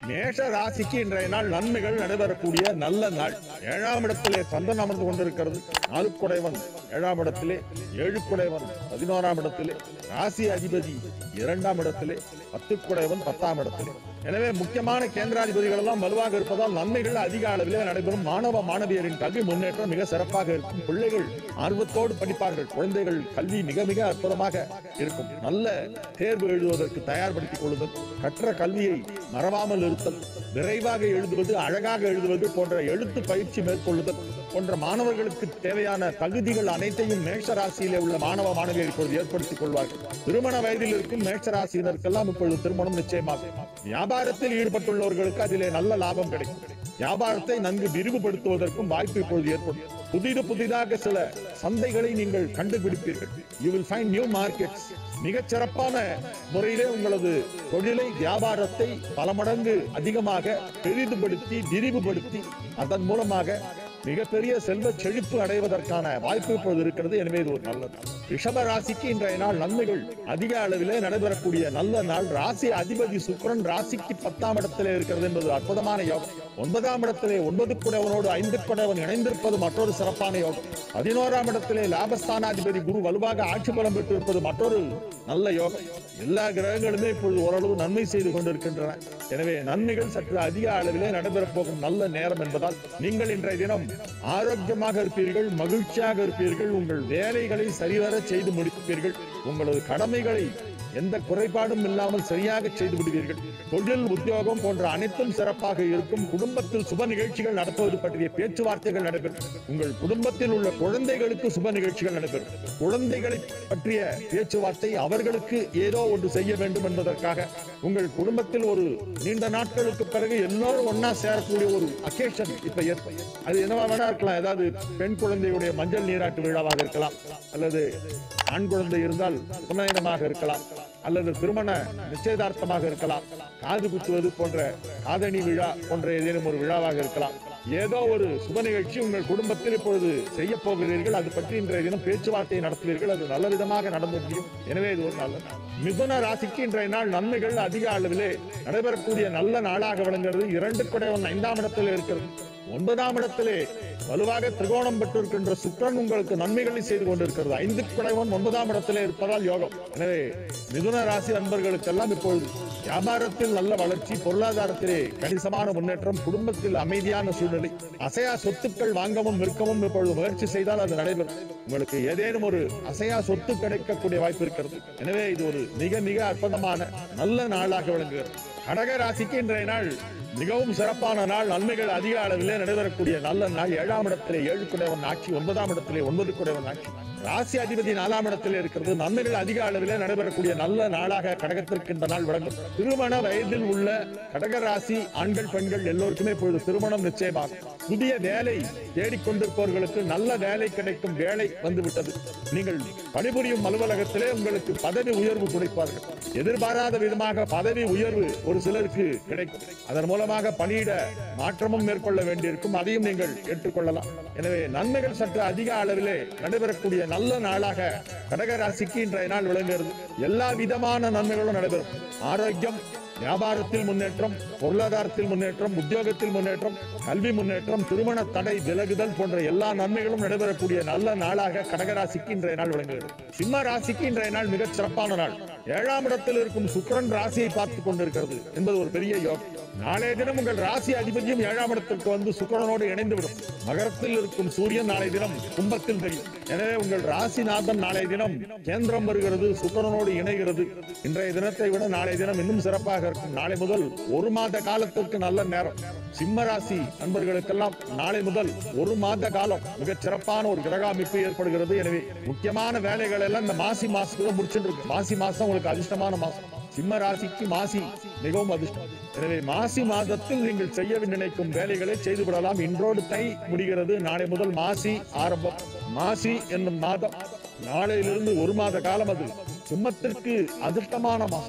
மேஷ ராசிக்கு இன்றைய நாள் நன்மைகள் நடைபெறக்கூடிய நல்ல நாள் ஏழாம் இடத்திலே சந்தன் அமர்ந்து கொண்டிருக்கிறது நாலுக்குடைவன் ஏழாம் இடத்திலே ஏழுக்குடைவன் பதினோராம் இடத்திலே ராசி அதிபதி இரண்டாம் இடத்திலே பத்துக்குடைவன் பத்தாம் இடத்திலே எனவே முக்கியமான கேந்திராதிபதிகள் எல்லாம் வலுவாக இருப்பதால் நன்மைகள் அதிக அளவிலே நடைபெறும் மாணவ மாணவியரின் கல்வி முன்னேற்றம் மிக சிறப்பாக இருக்கும் பிள்ளைகள் ஆர்வத்தோடு படிப்பார்கள் குழந்தைகள் கல்வி மிக மிக அற்புதமாக இருக்கும் நல்ல தேர்வு எழுதுவதற்கு தயார்படுத்திக் கொள்ளுதல் கற்ற கல்வியை மறவாமல் இருத்தல் விரைவாக எழுதுவது அழகாக எழுதுவது போன்ற எழுத்து பயிற்சி மேற்கொள்ளுதல் போன்ற மாணவர்களுக்கு தேவையான தகுதிகள் அனைத்தையும் மேஷ ராசியிலே உள்ள மாணவ மாணவியர் இப்பொழுது ஏற்படுத்திக் கொள்வார்கள் திருமண வயதில் இருக்கும் மேஷ ராசியினருக்கெல்லாம் இப்பொழுது திருமணம் நிச்சயமாகும் வியாபாரத்தில் ஈடுபட்டுள்ளவர்களுக்கு அதிலே நல்ல லாபம் கிடைக்கும் வியாபாரத்தை நன்கு விரிவுபடுத்துவதற்கும் வாய்ப்பு இப்பொழுது ஏற்படும் புதிது புதிதாக சில சந்தைகளை நீங்கள் கண்டுபிடிப்பீர்கள் you will find new markets மிகச் சிறப்பான முறையிலே உங்களது தொழிலை வியாபாரத்தை பல மடங்கு அதிகமாக பெரிதுபடுத்தி விரிவுபடுத்தி அதன் மூலமாக மிகப்பெரிய செல்வ செழிப்பு அடைவதற்கான வாய்ப்பு இப்பொழுது இருக்கிறது எனவே இது ஒரு நல்லது ரிஷப ராசிக்கு இன்றைய நாள் நன்மைகள் அதிக அளவிலே நடைபெறக்கூடிய நல்ல நாள் ராசி அதிபதி சுக்கிரன் ராசிக்கு பத்தாம் இடத்திலே இருக்கிறது என்பது அற்புதமான யோகம் ஒன்பதாம் இடத்திலே ஒன்பது குடைவனோடு ஐந்து குடைவன் இணைந்திருப்பது மற்றொரு சிறப்பான யோகம் பதினோராம் இடத்திலே லாபஸ்தானாதிபதி குரு வலுவாக ஆட்சி பலம் பெற்றிருப்பது மற்றொரு நல்ல யோகம் எல்லா கிரகங்களுமே இப்பொழுது ஓரளவு நன்மை செய்து கொண்டிருக்கின்றன எனவே நன்மைகள் சற்று அதிக அளவிலே நடைபெறப் போகும் நல்ல நேரம் என்பதால் நீங்கள் இன்றைய தினம் ஆரோக்கியமாக இருப்பீர்கள் மகிழ்ச்சியாக இருப்பீர்கள் உங்கள் வேலைகளை சரிவர செய்து முடிப்பீர்கள் உங்களது கடமைகளை எந்த குறைபாடும் இல்லாமல் சரியாக செய்து விடுவீர்கள் தொழில் உத்தியோகம் போன்ற அனைத்தும் சிறப்பாக இருக்கும் குடும்பத்தில் சுப நிகழ்ச்சிகள் நடத்துவது பற்றிய பேச்சுவார்த்தைகள் நடைபெறும் உங்கள் குடும்பத்தில் உள்ள குழந்தைகளுக்கு சுப நிகழ்ச்சிகள் நடைபெறும் குழந்தைகளை பற்றிய பேச்சுவார்த்தை அவர்களுக்கு ஏதோ ஒன்று செய்ய வேண்டும் என்பதற்காக உங்கள் குடும்பத்தில் ஒரு நீண்ட நாட்களுக்கு பிறகு எல்லோரும் ஒன்னா சேரக்கூடிய ஒரு அக்கேஷன் இப்ப ஏற்ப- அது என்னவா வேணா இருக்கலாம் ஏதாவது பெண் குழந்தையுடைய மஞ்சள் நீராட்டு விழாவாக இருக்கலாம் அல்லது ஆண் குழந்தை இருந்தால் உபநயனமாக இருக்கலாம் அல்லது திருமண நிச்சயதார்த்தமாக இருக்கலாம் காது குத்துவது போன்ற காதணி விழா போன்ற ஏதேனும் ஒரு விழாவாக இருக்கலாம் ஏதோ ஒரு சுப நிகழ்ச்சி உங்கள் குடும்பத்தில் இப்பொழுது செய்ய போகிறீர்கள் அது பற்றி இன்றைய தினம் பேச்சுவார்த்தை நடத்துவீர்கள் அது நல்ல விதமாக நடந்து முடியும் எனவே இது ஒரு நல்ல நாள் மிதுன ராசிக்கு இன்றைய நாள் நன்மைகள் அதிக அளவிலே நடைபெறக்கூடிய நல்ல நாளாக விளங்குகிறது இரண்டு குடைவன் ஐந்தாம் இடத்தில் இருக்கிறது ஒன்பதாம் இடத்திலே வலுவாக திரிகோணம் பெற்றிருக்கின்ற சுக்கிரன் உங்களுக்கு நன்மைகளை செய்து கொண்டிருக்கிறது ஐந்து குடைவன் ஒன்பதாம் இடத்திலே இருப்பதால் யோகம் எனவே மிதுன ராசி அன்பர்களுக்கெல்லாம் இப்பொழுது வியாபாரத்தில் நல்ல வளர்ச்சி பொருளாதாரத்திலே கணிசமான முன்னேற்றம் குடும்பத்தில் அமைதியான சூழ்நிலை அசையா சொத்துக்கள் வாங்கவும் விற்கவும் இப்பொழுது முயற்சி செய்தால் அது நடைபெறும் உங்களுக்கு ஏதேனும் ஒரு அசையா சொத்து கிடைக்கக்கூடிய வாய்ப்பு இருக்கிறது எனவே இது ஒரு மிக மிக அற்புதமான நல்ல நாளாக விளங்குகிறது கடக ராசிக்கு இன்றைய நாள் மிகவும் சிறப்பான நாள் நன்மைகள் அதிக அளவிலே நடைபெறக்கூடிய நல்ல நாள் ஏழாம் இடத்திலே ஏழு குடைவன் ஆட்சி ஒன்பதாம் இடத்திலே ஒன்பது குடைவன் ஆட்சி ராசி அதிபதி நாலாம் இடத்திலே இருக்கிறது நன்மைகள் அதிக அளவிலே நடைபெறக்கூடிய நல்ல நாளாக கடகத்திற்கு இந்த நாள் விளங்கும் திருமண வயதில் உள்ள கடக ராசி ஆண்கள் பெண்கள் எல்லோருக்குமே இப்பொழுது திருமணம் நிச்சயமாகும் புதிய வேலை தேடிக்கொண்டிருப்பவர்களுக்கு நல்ல வேலை கிடைக்கும் வேலை வந்துவிட்டது நீங்கள் பணிபுரியும் அலுவலகத்திலே உங்களுக்கு பதவி உயர்வு கொடுப்பார்கள் எதிர்பாராத விதமாக பதவி உயர்வு ஒரு சிலருக்கு கிடைக்கும் அதன் மூலமாக பணியிட மாற்றமும் மேற்கொள்ள வேண்டியிருக்கும் அதையும் நீங்கள் ஏற்றுக்கொள்ளலாம் எனவே நன்மைகள் சற்று அதிக அளவிலே நடைபெறக்கூடிய நல்ல நாளாக கடக ராசிக்கு இன்றைய நாள் விளங்குகிறது எல்லா விதமான நன்மைகளும் நடைபெறும் ஆரோக்கியம் வியாபாரத்தில் முன்னேற்றம் பொருளாதாரத்தில் முன்னேற்றம் உத்தியோகத்தில் முன்னேற்றம் கல்வி முன்னேற்றம் திருமண தடை விலகுதல் போன்ற எல்லா நன்மைகளும் நடைபெறக்கூடிய நல்ல நாளாக கடகராசிக்கு இன்றைய நாள் விளங்குகிறது சிம்ம ராசிக்கு இன்றைய நாள் மிகச் சிறப்பான நாள் ஏழாம் இடத்தில் இருக்கும் சுக்கிரன் ராசியை பார்த்துக் கொண்டிருக்கிறது என்பது ஒரு பெரிய யோகம் நாளைய தினம் உங்கள் ராசி அதிபதியும் ஏழாம் இடத்திற்கு வந்து சுக்கிரனோடு இணைந்துவிடும் மகரத்தில் இருக்கும் சூரியன் நாளை தினம் கும்பத்தில் தெரியும் எனவே உங்கள் ராசிநாதன் நாளைய தினம் கேந்திரம் வருகிறது சுக்கிரனோடு இணைகிறது இன்றைய தினத்தை விட நாளைய தினம் இன்னும் சிறப்பாக இருக்கும் நாளை முதல் ஒரு மாத காலத்திற்கு நல்ல நேரம் சிம்ம ராசி நண்பர்களுக்கெல்லாம் நாளை முதல் ஒரு மாத காலம் மிகச் சிறப்பான ஒரு கிரக அமைப்பு ஏற்படுகிறது எனவே முக்கியமான வேலைகள் எல்லாம் இந்த மாசி மாசத்துல முடிச்சுட்டு இருக்கு மாசி மாசம் உங்களுக்கு அதிர்ஷ்டமான மாசம் சிம்ம ராசிக்கு மாசி மிகவும் அதிர்ஷ்டம் எனவே மாசி மாதத்தில் நீங்கள் செய்ய நினைக்கும் வேலைகளை செய்து விடலாம் இன்றோடு தை முடிகிறது நாளை முதல் மாசி ஆரம்பம் மாசி என்னும் மாதம் நாளையிலிருந்து ஒரு மாத காலம் அது சிம்மத்திற்கு அதிர்ஷ்டமான மாசம்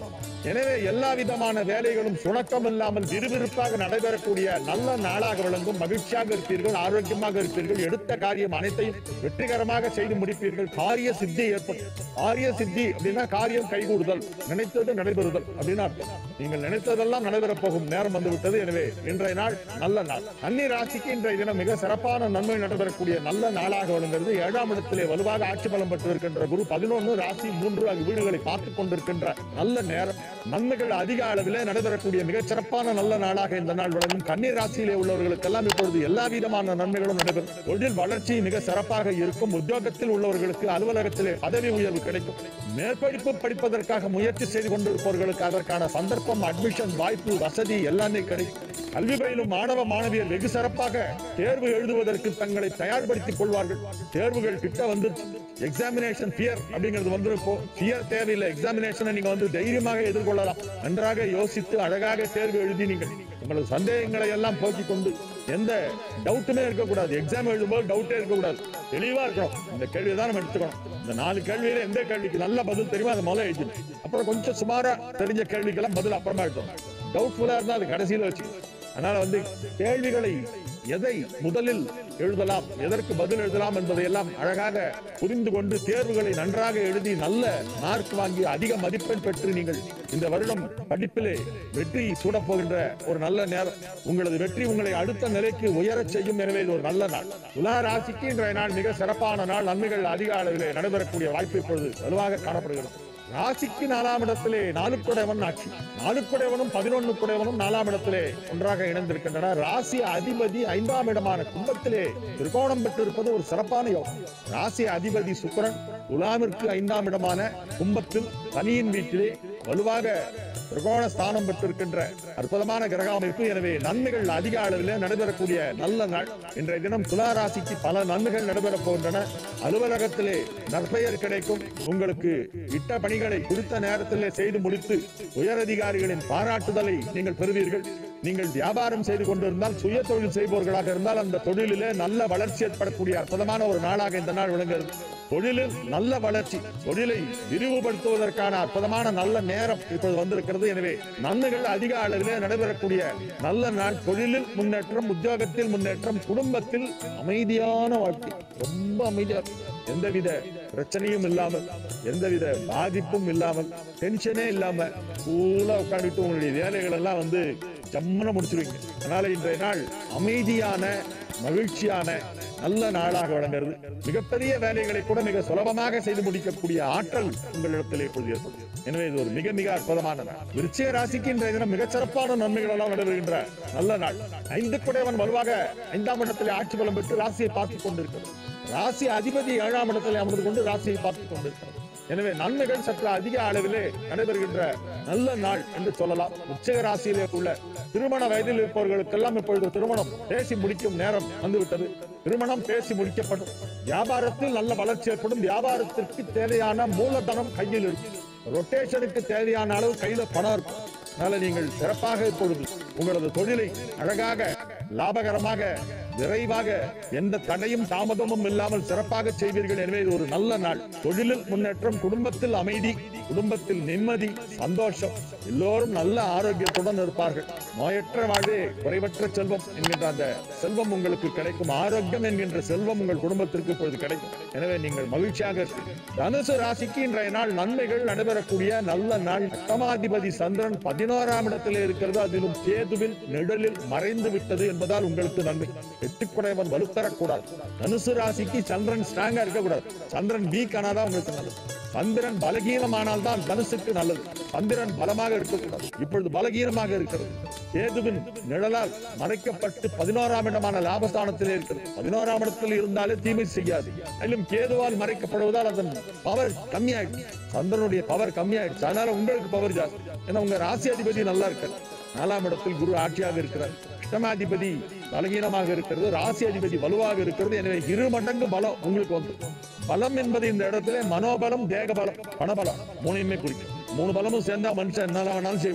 எனவே எல்லா விதமான வேலைகளும் சுணக்கம் இல்லாமல் விறுவிறுப்பாக நடைபெறக்கூடிய நல்ல நாளாக விளங்கும் மகிழ்ச்சியாக இருப்பீர்கள் ஆரோக்கியமாக இருப்பீர்கள் எடுத்த காரியம் அனைத்தையும் வெற்றிகரமாக செய்து முடிப்பீர்கள் காரிய சித்தி ஏற்படும் காரிய சித்தி அப்படின்னா காரியம் கைகூடுதல் நினைத்தது நடைபெறுதல் அப்படின்னு அர்த்தம் நீங்கள் நினைத்ததெல்லாம் நடைபெறப் போகும் நேரம் வந்துவிட்டது எனவே இன்றைய நாள் நல்ல நாள் அன்னி ராசிக்கு இன்றைய தினம் மிக சிறப்பான நன்மை நடைபெறக்கூடிய நல்ல நாளாக விளங்குகிறது ஏழாம் இடத்திலே வலுவாக ஆட்சி பலம் பெற்றிருக்கின்ற குரு பதினொன்று ராசி மூன்று ஆகிய வீடுகளை பார்த்துக் கொண்டிருக்கின்ற நல்ல நேரம் நன்மைகள் அதிக அளவிலே நடைபெறக்கூடிய மிகச் சிறப்பான நல்ல நாளாக இந்த நாள் விளங்கும் கன்னி ராசியிலே உள்ளவர்களுக்கெல்லாம் இப்பொழுது எல்லா விதமான நன்மைகளும் நடைபெறும் தொழில் வளர்ச்சி மிக சிறப்பாக இருக்கும் உத்தியோகத்தில் உள்ளவர்களுக்கு அலுவலகத்திலே பதவி உயர்வு கிடைக்கும் மேற்படிப்பு படிப்பதற்காக முயற்சி செய்து கொண்டிருப்பவர்களுக்கு அதற்கான சந்தர்ப்பம் அட்மிஷன் வாய்ப்பு வசதி எல்லாமே கிடைக்கும் கல்வி பயிலும் மாணவ மாணவியர் வெகு சிறப்பாக தேர்வு எழுதுவதற்கு தங்களை தயார்படுத்திக் கொள்வார்கள் தேர்வுகள் கிட்ட வந்து எக்ஸாமினேஷன் பியர் அப்படிங்கிறது வந்து இப்போ பியர் தேவையில்லை எக்ஸாமினேஷனை நீங்க வந்து தைரியமாக எதிர்கொள்ளலாம் நன்றாக யோசித்து அழகாக தேர்வு எழுதி நீங்கள் உங்களது சந்தேகங்களை எல்லாம் போக்கிக் கொண்டு எந்த டவுட்டுமே இருக்கக்கூடாது எக்ஸாம் எழுதும்போது டவுட்டே இருக்கக்கூடாது தெளிவா இருக்கணும் இந்த கேள்வி தான் நம்ம எடுத்துக்கணும் இந்த நாலு கேள்வியில எந்த கேள்விக்கு நல்ல பதில் தெரியுமோ அதை முதல்ல எழுதணும் அப்புறம் கொஞ்சம் சுமாரா தெரிஞ்ச கேள்விக்கெல்லாம் பதில் அப்புறமா எழுதணும் டவுட்ஃபுல்லா இருந்தா அது கடைசியில வச்சு அதனால வந்து கேள்விகளை எதை முதலில் எழுதலாம் எதற்கு பதில் எழுதலாம் என்பதை எல்லாம் அழகாக புரிந்து கொண்டு தேர்வுகளை நன்றாக எழுதி நல்ல மார்க் வாங்கி அதிக மதிப்பெண் பெற்று நீங்கள் இந்த வருடம் படிப்பிலே வெற்றி சூடப் போகின்ற ஒரு நல்ல நேரம் உங்களது வெற்றி உங்களை அடுத்த நிலைக்கு உயரச் செய்யும் எனவே இது ஒரு நல்ல நாள் துலா ராசிக்கு இன்றைய நாள் மிக சிறப்பான நாள் நன்மைகள் அதிக அளவிலே நடைபெறக்கூடிய வாய்ப்பு இப்பொழுது வலுவாக காணப்படுகிறது ராசிக்கு நாலாம் இடத்திலே நாலுக்குடையவன் ஆட்சி நாலுக்குடையவனும் பதினொன்னு குடையவனும் நாலாம் இடத்திலே ஒன்றாக இணைந்திருக்கின்றன ராசி அதிபதி ஐந்தாம் இடமான கும்பத்திலே திரிகோணம் பெற்றிருப்பது ஒரு சிறப்பான யோகம் ராசி அதிபதி சுக்கிரன் துலாமிற்கு ஐந்தாம் இடமான கும்பத்தில் சனியின் வீட்டிலே வலுவாக திரிகோண ஸ்தானம் பெற்றிருக்கின்ற அற்புதமான கிரக அமைப்பு எனவே நன்மைகள் அதிக அளவில் நடைபெறக்கூடிய நல்ல நாள் இன்றைய தினம் துலா ராசிக்கு பல நன்மைகள் நடைபெறப் போகின்றன அலுவலகத்திலே நற்பெயர் கிடைக்கும் உங்களுக்கு இட்ட பணிகளை குறித்த நேரத்திலே செய்து முடித்து உயரதிகாரிகளின் பாராட்டுதலை நீங்கள் பெறுவீர்கள் நீங்கள் வியாபாரம் செய்து கொண்டிருந்தால் சுய தொழில் செய்பவர்களாக இருந்தால் அந்த தொழிலிலே நல்ல வளர்ச்சி ஏற்படக்கூடிய அற்புதமான ஒரு நாளாக இந்த நாள் விளங்குகிறது தொழிலில் நல்ல வளர்ச்சி தொழிலை விரிவுபடுத்துவதற்கான அற்புதமான நல்ல நேரம் இப்போது வந்திருக்கிறது எனவே நன்மைகள் அதிக அளவிலே நடைபெறக்கூடிய நல்ல நாள் தொழிலில் முன்னேற்றம் உத்தியோகத்தில் முன்னேற்றம் குடும்பத்தில் அமைதியான வாழ்க்கை ரொம்ப அமைதியா இருக்கும். எந்தவித பிரச்சனையும் இல்லாமல் எந்தவித பாதிப்பும் இல்லாமல் டென்ஷனே இல்லாம கூலா உட்காந்துட்டு உங்களுடைய வேலைகள் எல்லாம் வந்து ஜம்முன முடிச்சிருவீங்க அதனால இன்றைய நாள் அமைதியான மகிழ்ச்சியான நல்ல நாளாக விளங்குகிறது மிகப்பெரிய வேலைகளை கூட மிக சுலபமாக செய்து முடிக்கக்கூடிய ஆற்றல் உங்களிடத்தில் இப்பொழுது ஏற்படும் எனவே இது ஒரு மிக மிக அற்புதமான நாள் விருச்சிக ராசிக்கு இன்றைய தினம் மிகச் சிறப்பான நன்மைகள் எல்லாம் நடைபெறுகின்ற நல்ல நாள் ஐந்து குடையவன் வலுவாக ஐந்தாம் இடத்திலே ஆட்சி பலம் பெற்று ராசியை பார்த்துக் கொண்டிருக்கிறது ராசி அதிபதி ஏழாம் இடத்திலே அமர்ந்து கொண்டு ராசியை பார்த்துக் கொண்டிருக்கிறது எனவே நன்மைகள் சற்று அதிக அளவிலே நடைபெறுகின்ற நல்ல நாள் என்று சொல்லலாம் உச்சக ராசியிலே உள்ள திருமண வயதில் இருப்பவர்களுக்கெல்லாம் இப்பொழுது திருமணம் பேசி முடிக்கும் நேரம் வந்துவிட்டது திருமணம் பேசி முடிக்கப்படும் வியாபாரத்தில் நல்ல வளர்ச்சி ஏற்படும் வியாபாரத்திற்கு தேவையான மூலதனம் கையில் இருக்கும் ரொட்டேஷனுக்கு தேவையான அளவு கையில பணம் இருக்கும் அதனால நீங்கள் சிறப்பாக இப்பொழுது உங்களது தொழிலை அழகாக லாபகரமாக விரைவாக எந்த தடையும் தாமதமும் இல்லாமல் சிறப்பாக செய்வீர்கள் எனவே இது ஒரு நல்ல நாள் தொழிலில் முன்னேற்றம் குடும்பத்தில் அமைதி குடும்பத்தில் நிம்மதி சந்தோஷம் எல்லோரும் நல்ல ஆரோக்கியத்துடன் இருப்பார்கள் நோயற்ற வாழ்வே குறைவற்ற செல்வம் என்கின்ற அந்த செல்வம் உங்களுக்கு கிடைக்கும் ஆரோக்கியம் என்கின்ற செல்வம் உங்கள் குடும்பத்திற்கு இப்பொழுது கிடைக்கும் எனவே நீங்கள் மகிழ்ச்சியாக இருப்பீர்கள் தனுசு ராசிக்கு இன்றைய நாள் நன்மைகள் நடைபெறக்கூடிய நல்ல நாள் அட்டமாதிபதி சந்திரன் பதினோராம் இடத்திலே இருக்கிறது அதிலும் கேதுவின் நிழலில் மறைந்து விட்டது என்பதால் உங்களுக்கு நன்மை எட்டுக்குடையவன் வலுத்தரக்கூடாது தனுசு ராசிக்கு சந்திரன் ஸ்ட்ராங்கா இருக்கக்கூடாது சந்திரன் வீக் ஆனாதான் உங்களுக்கு நல்லது சந்திரன் பலகீனமானால் தான் தனுசுக்கு நல்லது சந்திரன் பலமாக இருக்கக்கூடாது இப்பொழுது பலகீனமாக இருக்கிறது கேதுவின் நிழலால் மறைக்கப்பட்டு பதினோராம் இடமான லாபஸ்தானத்திலே இருக்கிறது பதினோராம் இடத்தில் இருந்தாலே தீமை செய்யாது மேலும் கேதுவால் மறைக்கப்படுவதால் அதன் பவர் கம்மியாயிடுச்சு சந்திரனுடைய பவர் கம்மியாயிடுச்சு அதனால உங்களுக்கு பவர் ஜாஸ்தி ஏன்னா உங்க ராசி அதிபதி நல்லா இருக்காரு நாலாம் இடத்தில் குரு ஆட்சியாக இருக்கிறார் அஷ்டமாதிபதி பலகீனமாக இருக்கிறது ராசி அதிபதி வலுவாக இருக்கிறது எனவே இரு மடங்கு பலம் உங்களுக்கு வந்து பலம் என்பது இந்த இடத்துல மனோபலம் தேக பலம் பணபலம் மூணையுமே குறிக்கும் மூணு பலமும் சேர்ந்தா மனுஷன் என்ன வேணாலும் செய்வான்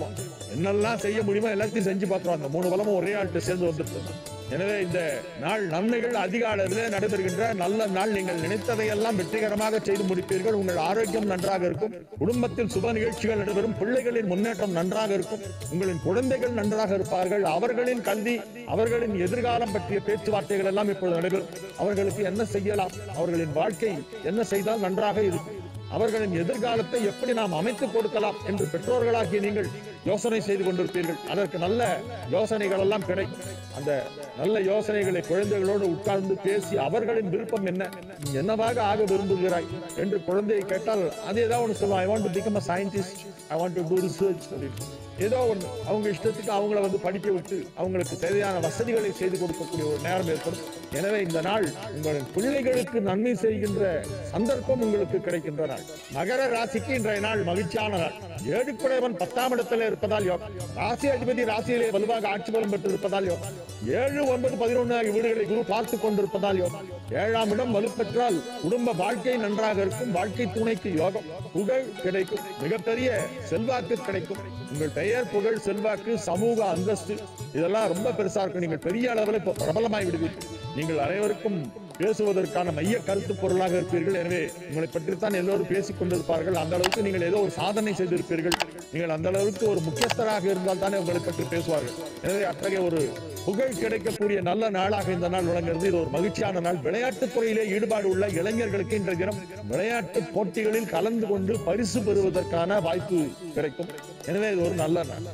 என்னெல்லாம் செய்ய முடியுமோ எல்லாத்தையும் செஞ்சு பார்த்துருவோம் அந்த மூணு பலமும் ஒரே ஆள்கிட்ட சேர்ந்து வந்துட்டு எனவே இந்த நாள் நன்மைகள் அதிக அளவிலே நடைபெறுகின்ற நல்ல நாள் நீங்கள் நினைத்ததையெல்லாம் வெற்றிகரமாக செய்து முடிப்பீர்கள் உங்கள் ஆரோக்கியம் நன்றாக இருக்கும் குடும்பத்தில் சுப நிகழ்ச்சிகள் நடைபெறும் பிள்ளைகளின் முன்னேற்றம் நன்றாக இருக்கும் உங்களின் குழந்தைகள் நன்றாக இருப்பார்கள் அவர்களின் கல்வி அவர்களின் எதிர்காலம் பற்றிய பேச்சுவார்த்தைகள் எல்லாம் இப்பொழுது நடைபெறும் அவர்களுக்கு என்ன செய்யலாம் அவர்களின் வாழ்க்கை என்ன செய்தால் நன்றாக இருக்கும் அவர்களின் எதிர்காலத்தை எப்படி நாம் அமைத்துக் கொடுக்கலாம் என்று பெற்றோர்களாகிய நீங்கள் யோசனை செய்து கொண்டிருப்பீர்கள் அதற்கு நல்ல யோசனைகள் எல்லாம் கிடைக்கும் அந்த நல்ல யோசனைகளை குழந்தைகளோடு உட்கார்ந்து பேசி அவர்களின் விருப்பம் என்ன நீ என்னவாக ஆக விரும்புகிறாய் என்று குழந்தையை கேட்டால் அது ஏதாவது ஒன்று சொல்லுவான் I want to become a scientist I want to do research ஏதோ ஒன்று அவங்க இஷ்டத்துக்கு அவங்கள வந்து படிக்க விட்டு அவங்களுக்கு தேவையான வசதிகளை செய்து கொடுக்கக்கூடிய ஒரு நேரம் ஏற்படும் எனவே இந்த நாள் உங்களின் பிள்ளைகளுக்கு நன்மை செய்கின்ற சந்தர்ப்பம் உங்களுக்கு கிடைக்கின்ற நாள் மகர ராசிக்கு இன்றைய நாள் மகிழ்ச்சியான நாள் ஏழுக்குடையவன் பத்தாம் இடத்துல இருப்பதால் யோகம் ராசி அதிபதி ராசியிலே வலுவாக ஆட்சி பலம் பெற்று இருப்பதால் யோகம் ஏழு ஒன்பது பதினொன்று ஆகிய வீடுகளை குரு பார்த்து கொண்டிருப்பதால் யோகம் ஏழாம் இடம் வலுப்பெற்றால் குடும்ப வாழ்க்கை நன்றாக இருக்கும் வாழ்க்கை துணைக்கு யோகம் புகழ் கிடைக்கும் மிகப்பெரிய செல்வாக்கு கிடைக்கும் உங்கள் பெயர் புகழ் செல்வாக்கு சமூக அந்தஸ்து இதெல்லாம் ரொம்ப பெருசா இருக்கும் நீங்கள் பெரிய அளவில் இப்போ பிரபலமாய் விடுவீர்கள் நீங்கள் அனைவருக்கும் பேசுவதற்கான மைய கருத்து பொருளாக இருப்பீர்கள் எனவே உங்களை பற்றித்தான் எல்லோரும் பேசிக் கொண்டிருப்பார்கள் அந்த அளவுக்கு நீங்கள் ஏதோ ஒரு சாதனை செய்திருப்பீர்கள் நீங்கள் அந்த அளவுக்கு ஒரு முக்கியஸ்தராக இருந்தால் தானே உங்களை பற்றி பேசுவார்கள் எனவே அத்தகைய ஒரு புகழ் கிடைக்கக்கூடிய நல்ல நாளாக இந்த நாள் விளங்குகிறது இது ஒரு மகிழ்ச்சியான நாள் விளையாட்டுத் துறையிலே ஈடுபாடு உள்ள இளைஞர்களுக்கு இன்றைய தினம் விளையாட்டு போட்டிகளில் கலந்து கொண்டு பரிசு பெறுவதற்கான வாய்ப்பு கிடைக்கும் எனவே இது ஒரு நல்ல நாள்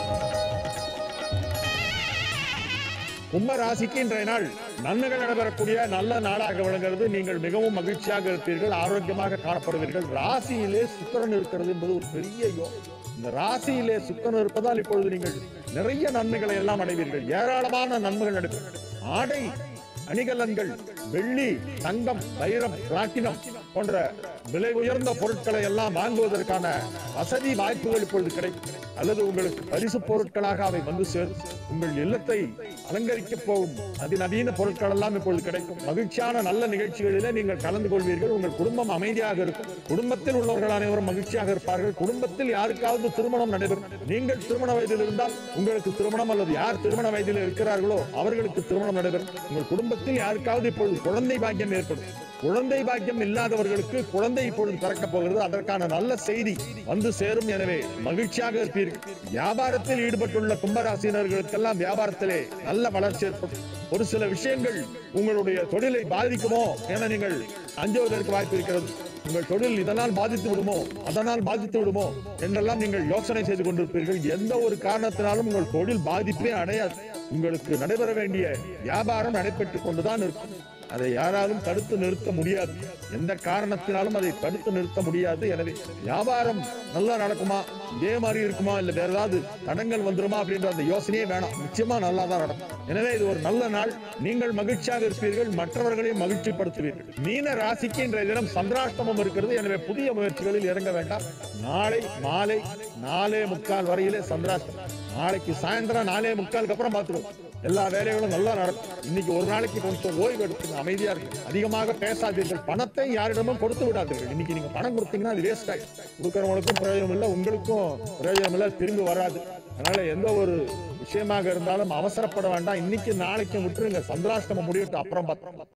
கும்ப ராசிக்கு இன்றைய நாள் நன்மைகள் நடைபெறக்கூடிய நல்ல நாளாக விளங்குகிறது நீங்கள் மிகவும் மகிழ்ச்சியாக இருப்பீர்கள் ஆரோக்கியமாக காணப்படுவீர்கள் ராசியிலே சுக்கிரன் இருக்கிறது என்பது ஒரு பெரிய யோகம் இந்த ராசியிலே சுக்கிரன் இருப்பதால் இப்பொழுது நீங்கள் நிறைய நன்மைகளை எல்லாம் அடைவீர்கள் ஏராளமான நன்மைகள் நடைபெறும் ஆடை அணிகலன்கள் வெள்ளி தங்கம் வைரம் பிளாட்டினம் போன்ற விலை உயர்ந்த பொருட்களை எல்லாம் வாங்குவதற்கான வசதி வாய்ப்புகள் இப்பொழுது கிடைக்கும் அல்லது உங்களுக்கு பரிசு பொருட்களாக அவை வந்து சேரும் உங்கள் இல்லத்தை அலங்கரிக்க போகும் அதிநவீன பொருட்கள் எல்லாம் இப்பொழுது கிடைக்கும் மகிழ்ச்சியான நல்ல நிகழ்ச்சிகளிலே நீங்கள் கலந்து கொள்வீர்கள் உங்கள் குடும்பம் அமைதியாக இருக்கும் குடும்பத்தில் உள்ளவர்கள் அனைவரும் மகிழ்ச்சியாக இருப்பார்கள் குடும்பத்தில் யாருக்காவது திருமணம் நடைபெறும் நீங்கள் திருமண வயதில் இருந்தால் உங்களுக்கு திருமணம் அல்லது யார் திருமண வயதில் இருக்கிறார்களோ அவர்களுக்கு திருமணம் நடைபெறும் உங்கள் குடும்பத்தில் யாருக்காவது இப்பொழுது குழந்தை பாக்கியம் ஏற்படும் குழந்தை பாக்கியம் இல்லாதவர்களுக்கு குழந்தை இப்பொழுது பிறக்கப் போகிறது அதற்கான நல்ல செய்தி வந்து சேரும் எனவே மகிழ்ச்சியாக இருப்பீர்கள் வியாபாரத்தில் ஈடுபட்டுள்ள கும்பராசினர்களுக்கெல்லாம் வியாபாரத்திலே நல்ல வளர்ச்சி ஏற்படும் ஒரு சில விஷயங்கள் உங்களுடைய தொழிலை பாதிக்குமோ என நீங்கள் அஞ்சுவதற்கு வாய்ப்பு இருக்கிறது உங்கள் தொழில் இதனால் பாதித்து விடுமோ அதனால் பாதித்து விடுமோ என்றெல்லாம் நீங்கள் யோசனை செய்து கொண்டிருப்பீர்கள் எந்த ஒரு காரணத்தினாலும் உங்கள் தொழில் பாதிப்பே அடையாது உங்களுக்கு நடைபெற வேண்டிய வியாபாரம் நடைபெற்றுக் கொண்டுதான் இருக்கும் அதை யாராலும் தடுத்து நிறுத்த முடியாது எந்த காரணத்தினாலும் அதை தடுத்து நிறுத்த முடியாது எனவே வியாபாரம் நல்லா நடக்குமா இதே மாதிரி இருக்குமா இல்ல வேற ஏதாவது தடங்கள் வந்துருமா அப்படின்ற அந்த யோசனையே வேணாம் நிச்சயமா நல்லா தான் நடக்கும் எனவே இது ஒரு நல்ல நாள் நீங்கள் மகிழ்ச்சியாக இருப்பீர்கள் மற்றவர்களையும் மகிழ்ச்சிப்படுத்துவீர்கள் மீன ராசிக்கு இன்றைய தினம் சந்திராஷ்டமம் இருக்கிறது எனவே புதிய முயற்சிகளில் இறங்க வேண்டாம் நாளை மாலை நாலே முக்கால் வரையிலே சந்திராஷ்டமம் நாளைக்கு சாயந்தரம் நாலே முக்காலுக்கு அப்புறம் பார்த்துருவோம் எல்லா வேலைகளும் நல்லா நடக்கும் இன்னைக்கு ஒரு நாளைக்கு கொஞ்சம் ஓய்வு எடுத்துங்க அமைதியா இருக்கு அதிகமாக பேசாதீர்கள் பணத்தை யாரிடமும் கொடுத்து விடாதீர்கள் இன்னைக்கு நீங்க பணம் கொடுத்தீங்கன்னா அது வேஸ்ட் ஆயிடும் கொடுக்கறவங்களுக்கும் பிரயோஜனம் இல்லை உங்களுக்கும் பிரயோஜனம் இல்லை திரும்பி வராது அதனால எந்த ஒரு விஷயமாக இருந்தாலும் அவசரப்பட வேண்டாம் இன்னைக்கு நாளைக்கு விட்டுருங்க சந்திராஷ்டமம் முடியட்டும் அப்புறம் பார்த்தோம்